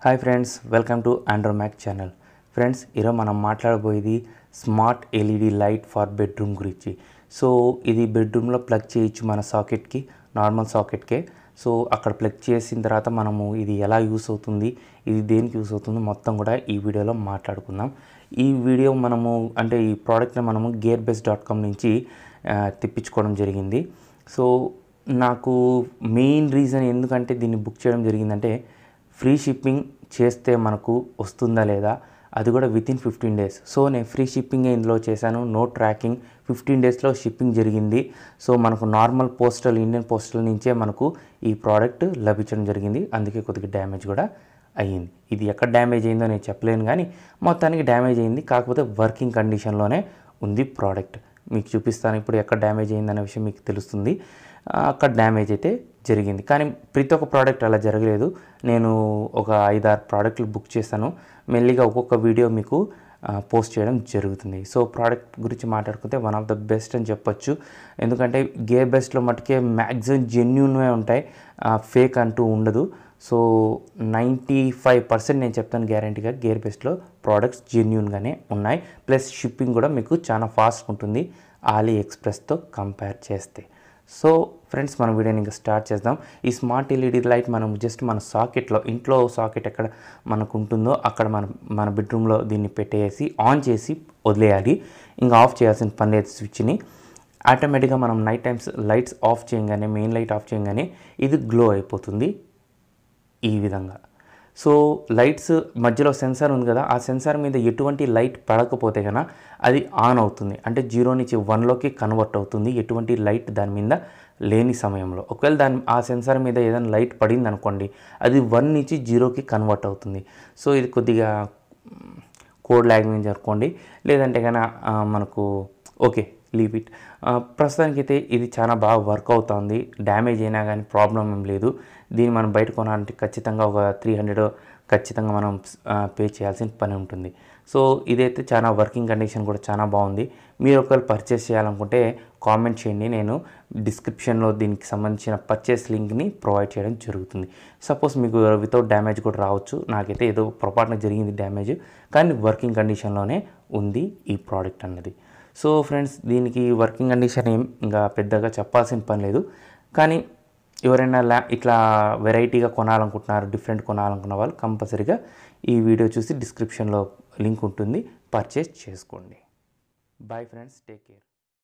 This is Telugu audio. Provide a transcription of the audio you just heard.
hi friends welcome to Andromac channel friends ఈరోజు మనం మాట్లాడబోయేది smart LED light for bedroom గురించి సో ఇది బెడ్రూమ్లో ప్లగ్ చేయొచ్చు మన సాకెట్కి నార్మల్ సాకెట్కే సో అక్కడ ప్లగ్ చేసిన తర్వాత మనము ఇది ఎలా యూస్ అవుతుంది ఇది దేనికి యూస్ అవుతుంది మొత్తం కూడా ఈ వీడియోలో మాట్లాడుకుందాం ఈ వీడియో మనము అంటే ఈ ప్రోడక్ట్ని మనము గేర్ బెస్ డాట్ కామ్ నుంచి ఆ, తెప్పించుకోవడం జరిగింది సో నాకు మెయిన్ రీజన్ ఎందుకంటే దీన్ని బుక్ చేయడం జరిగిందంటే ఫ్రీ షిప్పింగ్ చేస్తే మనకు వస్తుందా లేదా అది కూడా within fifteen days so నేను ఫ్రీ షిప్పింగ్ ఇందులో చేశాను నో ట్రాకింగ్ ఫిఫ్టీన్ డేస్లో షిప్పింగ్ జరిగింది సో మనకు నార్మల్ పోస్టల్ ఇండియన్ పోస్టల్ నుంచే మనకు ఈ ప్రోడక్ట్ లభించడం జరిగింది అందుకే కొద్దిగా డ్యామేజ్ కూడా అయ్యింది ఇది ఎక్కడ డ్యామేజ్ అయిందో నేను చెప్పలేను కానీ మొత్తానికి డ్యామేజ్ అయింది కాకపోతే వర్కింగ్ కండిషన్లోనే ఉంది ప్రోడక్ట్ మీకు చూపిస్తాను ఇప్పుడు ఎక్కడ డ్యామేజ్ అయిందనే విషయం మీకు తెలుస్తుంది ఆ, అక్కడ డ్యామేజ్ అయితే జరిగింది కానీ ప్రతి ఒక్క ప్రోడక్ట్ అలా జరగలేదు నేను ఒక ఐదారు ప్రోడక్ట్లు బుక్ చేశాను మెల్లిగా ఒక్కొక్క వీడియో మీకు ఆ, పోస్ట్ చేయడం జరుగుతుంది సో ప్రోడక్ట్ గురించి మాట్లాడుకుంటే వన్ ఆఫ్ ద బెస్ట్ అని చెప్పొచ్చు ఎందుకంటే గేర్ బెస్ట్లో మటుకే మ్యాక్సిమం జెన్యున్వే ఉంటాయి ఫేక్ అంటూ ఉండదు సో నైంటీ ఫైవ్ పర్సెంట్ నేను చెప్తాను గ్యారంటీగా గేర్ బెస్ట్లో ప్రోడక్ట్స్ జెన్యున్గానే ఉన్నాయి ప్లస్ షిప్పింగ్ కూడా మీకు చాలా ఫాస్ట్ ఉంటుంది ఆలీ ఎక్స్ప్రెస్తో కంపేర్ చేస్తే సో ఫ్రెండ్స్ మన వీడియోని ఇంకా స్టార్ట్ చేద్దాం ఈ స్మార్ట్ ఎల్ఈడి లైట్ మనం జస్ట్ మన సాకెట్లో ఇంట్లో సాకెట్ ఎక్కడ మనకు ఉంటుందో అక్కడ మన మన బెడ్రూమ్లో దీన్ని పెట్టేసి ఆన్ చేసి వదిలేయాలి ఇంకా ఆఫ్ చేయాల్సిన పని లేదు స్విచ్ని ఆటోమేటిక్గా మనం నైట్ టైమ్స్ లైట్స్ ఆఫ్ చేయగానే మెయిన్ లైట్ ఆఫ్ చేయగానే ఇది గ్లో అయిపోతుంది ఈ విధంగా సో లైట్స్ మధ్యలో సెన్సార్ ఉంది కదా ఆ సెన్సార్ మీద ఎటువంటి లైట్ పడకపోతే కనుక అది ఆన్ అవుతుంది అంటే జీరో నుంచి వన్లోకి కన్వర్ట్ అవుతుంది ఎటువంటి లైట్ దాని మీద లేని సమయంలో ఒకవేళ దాని ఆ సెన్సార్ మీద ఏదైనా లైట్ పడింది అనుకోండి అది వన్ నుంచి జీరోకి కన్వర్ట్ అవుతుంది సో ఇది కొద్దిగా కోడ్ లాంగ్వేజ్ అనుకోండి లేదంటే కనుక మనకు ఓకే లీవ్ ఇట్ ప్రస్తుతానికి అయితే ఇది చాలా బాగా వర్క్ అవుతుంది డ్యామేజ్ అయినా కానీ ప్రాబ్లం ఏం లేదు దీన్ని మనం బయట కొనాలంటే ఖచ్చితంగా ఒక త్రీ హండ్రెడ్ ఖచ్చితంగా మనం పే చేయాల్సిన పని ఉంటుంది సో ఇదైతే చాలా వర్కింగ్ కండిషన్ కూడా చాలా బాగుంది మీరు ఒకవేళ పర్చేస్ చేయాలనుకుంటే కామెంట్ చేయండి నేను డిస్క్రిప్షన్లో దీనికి సంబంధించిన పర్చేస్ లింక్ని ప్రొవైడ్ చేయడం జరుగుతుంది సపోజ్ మీకు వితౌట్ డ్యామేజ్ కూడా రావచ్చు నాకైతే ఏదో పొరపాటున జరిగింది డ్యామేజ్ కానీ వర్కింగ్ కండిషన్లోనే ఉంది ఈ ప్రోడక్ట్ అన్నది సో ఫ్రెండ్స్ దీనికి వర్కింగ్ కండిషన్ ఏం ఇంకా పెద్దగా చెప్పాల్సిన పని లేదు కానీ ఎవరైనా లా ఇట్లా వెరైటీగా కొనాలనుకుంటున్నారు డిఫరెంట్ కొనాలనుకున్న వాళ్ళు కంపల్సరీగా ఈ వీడియో చూసి డిస్క్రిప్షన్లో లింక్ ఉంటుంది పర్చేస్ చేసుకోండి బాయ్ ఫ్రెండ్స్ టేక్ కేర్